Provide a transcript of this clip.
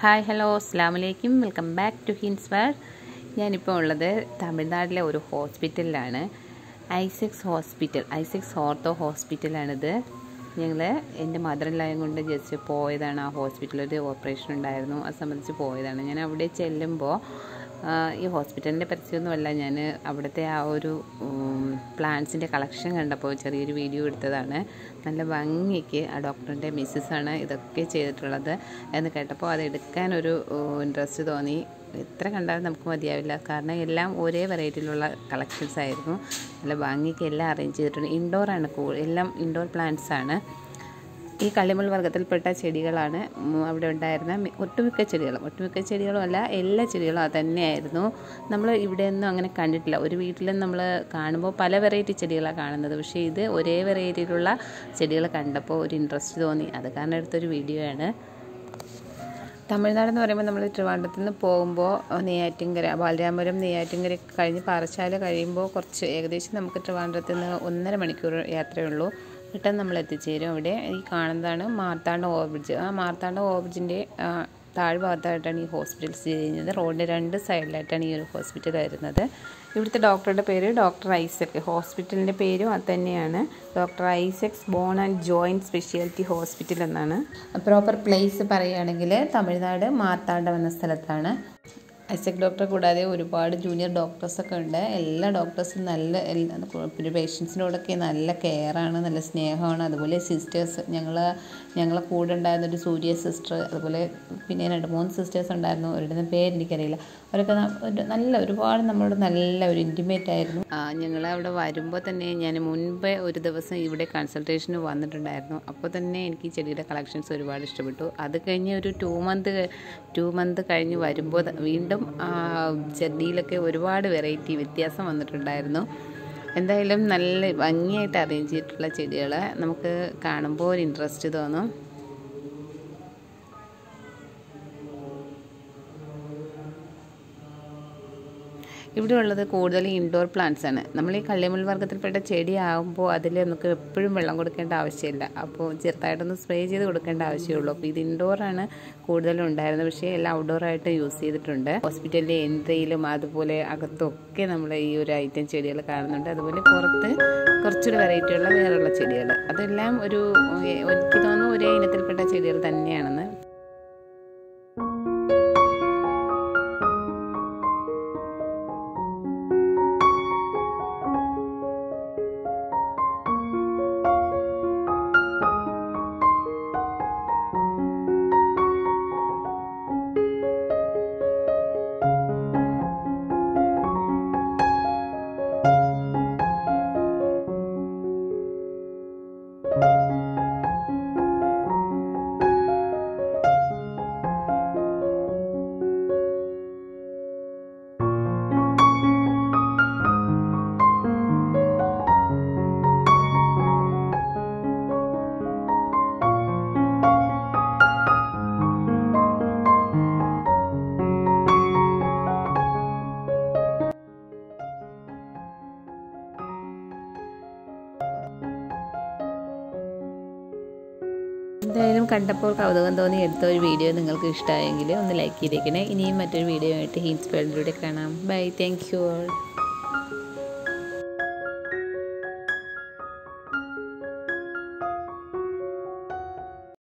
hi hello അസ്സാം വലൈക്കും welcome back to Hinz world ഞാനിപ്പോൾ ഉള്ളത് തമിഴ്നാട്ടിലെ ഒരു ഹോസ്പിറ്റലിലാണ് ഐസെക്സ് ഹോസ്പിറ്റൽ ഐസെക്സ് ഓർത്തോ ഹോസ്പിറ്റലാണിത് ഞങ്ങൾ എൻ്റെ മദറിലായും കൊണ്ട് ജസ്റ്റ് പോയതാണ് ആ ഹോസ്പിറ്റലിൽ ഒരു ഓപ്പറേഷൻ ഉണ്ടായിരുന്നു അത് സംബന്ധിച്ച് പോയതാണ് ഞാൻ അവിടെ ചെല്ലുമ്പോൾ ഈ ഹോസ്പിറ്റലിൻ്റെ പരസ്യമൊന്നുമല്ല ഞാൻ അവിടുത്തെ ആ ഒരു പ്ലാന്റ്സിൻ്റെ കളക്ഷൻ കണ്ടപ്പോൾ ചെറിയൊരു വീഡിയോ എടുത്തതാണ് നല്ല ഭംഗിക്ക് ആ ഡോക്ടറിൻ്റെ മിസ്സസ്സാണ് ഇതൊക്കെ ചെയ്തിട്ടുള്ളത് എന്ന് കേട്ടപ്പോൾ അത് എടുക്കാനൊരു ഇൻട്രസ്റ്റ് തോന്നി എത്ര കണ്ടാലും നമുക്ക് മതിയാവില്ല കാരണം എല്ലാം ഒരേ വെറൈറ്റിയിലുള്ള കളക്ഷൻസ് ആയിരുന്നു നല്ല ഭംഗിക്ക് എല്ലാം അറേഞ്ച് ചെയ്തിട്ടുണ്ട് ഇൻഡോറാണ് എല്ലാം ഇൻഡോർ പ്ലാന്റ്സ് ആണ് ഈ കള്ളിമുൾ വർഗ്ഗത്തിൽപ്പെട്ട ചെടികളാണ് അവിടെ ഉണ്ടായിരുന്ന ഒട്ടുമിക്ക ചെടികളും ഒട്ടുമിക്ക ചെടികളും അല്ല എല്ലാ ചെടികളും അത് തന്നെയായിരുന്നു നമ്മൾ ഇവിടെയൊന്നും അങ്ങനെ കണ്ടിട്ടില്ല ഒരു വീട്ടിലും നമ്മൾ കാണുമ്പോൾ പല വെറൈറ്റി ചെടികളാണ് കാണുന്നത് പക്ഷേ ഇത് ഒരേ വെറൈറ്റിയിലുള്ള ചെടികൾ കണ്ടപ്പോൾ ഒരു ഇൻട്രസ്റ്റ് തോന്നി അത് കാരണം എടുത്തൊരു വീഡിയോ ആണ് തമിഴ്നാട് എന്ന് പറയുമ്പോൾ നമ്മൾ ട്രിവാൻഡ്രത്തിൽ നിന്ന് പോകുമ്പോൾ നെയ്യാറ്റിങ്കര ബാലരാമപുരം നെയ്യാറ്റിങ്കര കഴിഞ്ഞ് പാറശാല കഴിയുമ്പോൾ കുറച്ച് ഏകദേശം നമുക്ക് ട്രിവാൻഡ്രത്തിൽ നിന്ന് ഒന്നര മണിക്കൂർ യാത്രയുള്ളൂ പെട്ടെന്ന് നമ്മൾ എത്തിച്ചേരും അവിടെ ഈ കാണുന്നതാണ് മാർത്താണ്ഡ ഓവർബ്രിഡ്ജ് ആ മാർത്താണ്ഡ ഓവർബ്രിഡ്ജിൻ്റെ താഴ്ഭാഗത്തായിട്ടാണ് ഈ ഹോസ്പിറ്റൽ സ്ഥിതി ചെയ്യുന്നത് റോഡിൻ്റെ രണ്ട് സൈഡിലായിട്ടാണ് ഈ ഒരു ഹോസ്പിറ്റൽ വരുന്നത് ഇവിടുത്തെ ഡോക്ടറുടെ പേര് ഡോക്ടർ ഐസക് ഹോസ്പിറ്റലിൻ്റെ പേരും അത് തന്നെയാണ് doctor Isaac's bone and joint speciality hospital എന്നാണ് പ്രോപ്പർ പ്ലേസ് പറയുകയാണെങ്കിൽ തമിഴ്നാട് മാർത്താണ്ഡം എന്ന സ്ഥലത്താണ് ഐസക് ഡോക്ടറെ കൂടാതെ ഒരുപാട് ജൂനിയർ ഡോക്ടേഴ്സൊക്കെ ഉണ്ട് എല്ലാ ഡോക്ടേഴ്സും നല്ല പിന്നെ പേഷ്യൻസിനോടൊക്കെ നല്ല കെയറാണ് നല്ല സ്നേഹമാണ് അതുപോലെ സിസ്റ്റേഴ്സ് ഞങ്ങൾ ഞങ്ങളെ കൂടെ ഉണ്ടായിരുന്ന ഒരു സൂര്യ സിസ്റ്റർ അതുപോലെ പിന്നെ രണ്ട് മൂന്ന് സിസ്റ്റേഴ്സ് ഉണ്ടായിരുന്നു അവരുടെ പേരെനിക്കറിയില്ല അവരൊക്കെ നല്ല ഒരുപാട് നമ്മളോട് നല്ല ഒരു ഇൻറ്റിമേറ്റ് ആയിരുന്നു ഞങ്ങൾ അവിടെ വരുമ്പോൾ തന്നെ ഞാൻ മുൻപേ ഒരു ദിവസം ഇവിടെ കൺസൾട്ടേഷന് വന്നിട്ടുണ്ടായിരുന്നു അപ്പോൾ തന്നെ എനിക്ക് ചെടിയുടെ കളക്ഷൻസ് ഒരുപാട് ഇഷ്ടപ്പെട്ടു അത് കഴിഞ്ഞ് ഒരു ടു മന്ത് ടു മന്ത് കഴിഞ്ഞ് വരുമ്പോൾ വീണ്ടും ചെടിയിലൊക്കെ ഒരുപാട് വെറൈറ്റി വ്യത്യാസം വന്നിട്ടുണ്ടായിരുന്നു എന്തായാലും നല്ല ഭംഗിയായിട്ട് അറേഞ്ച് ചെയ്തിട്ടുള്ള ചെടികൾ നമുക്ക് കാണുമ്പോൾ ഒരു ഇൻട്രസ്റ്റ് തോന്നും ഇവിടെ ഉള്ളത് കൂടുതൽ ഇൻഡോർ പ്ലാന്റ്സ് ആണ് നമ്മൾ ഈ കള്ളിമുൾ വർഗ്ഗത്തിൽപ്പെട്ട ചെടി ആകുമ്പോൾ അതിൽ നമുക്ക് എപ്പോഴും വെള്ളം കൊടുക്കേണ്ട ആവശ്യമില്ല അപ്പോൾ ചെറുതായിട്ടൊന്ന് സ്പ്രേ ചെയ്ത് കൊടുക്കേണ്ട ആവശ്യമുള്ളൂ അപ്പോൾ ഇത് ഇൻഡോറാണ് കൂടുതലും ഉണ്ടായിരുന്നത് പക്ഷേ എല്ലാം ഔട്ട്ഡോറായിട്ട് യൂസ് ചെയ്തിട്ടുണ്ട് ഹോസ്പിറ്റലിലെ എൻട്രിയിലും അതുപോലെ അകത്തൊക്കെ നമ്മൾ ഈ ഒരു ഐറ്റം ചെടികൾ കാണുന്നുണ്ട് അതുപോലെ പുറത്ത് കുറച്ചൊരു വെറൈറ്റിയുള്ള വേറെയുള്ള ചെടികൾ അതെല്ലാം ഒരു എനിക്ക് തോന്നുന്നു ഒരേ ഇനത്തിൽപ്പെട്ട ചെടികൾ തന്നെയാണെന്ന് എന്തായാലും കണ്ടപ്പോൾ കൗതുകം തോന്നി എടുത്ത ഒരു വീഡിയോ നിങ്ങൾക്ക് ഇഷ്ടമായെങ്കിൽ ഒന്ന് ലൈക്ക് ചെയ്തേക്കണേ ഇനിയും മറ്റൊരു വീഡിയോ ആയിട്ട് ഹിൻസ് വേൾഡിലൂടെ കാണാം ബൈ താങ്ക് യു ഓൾ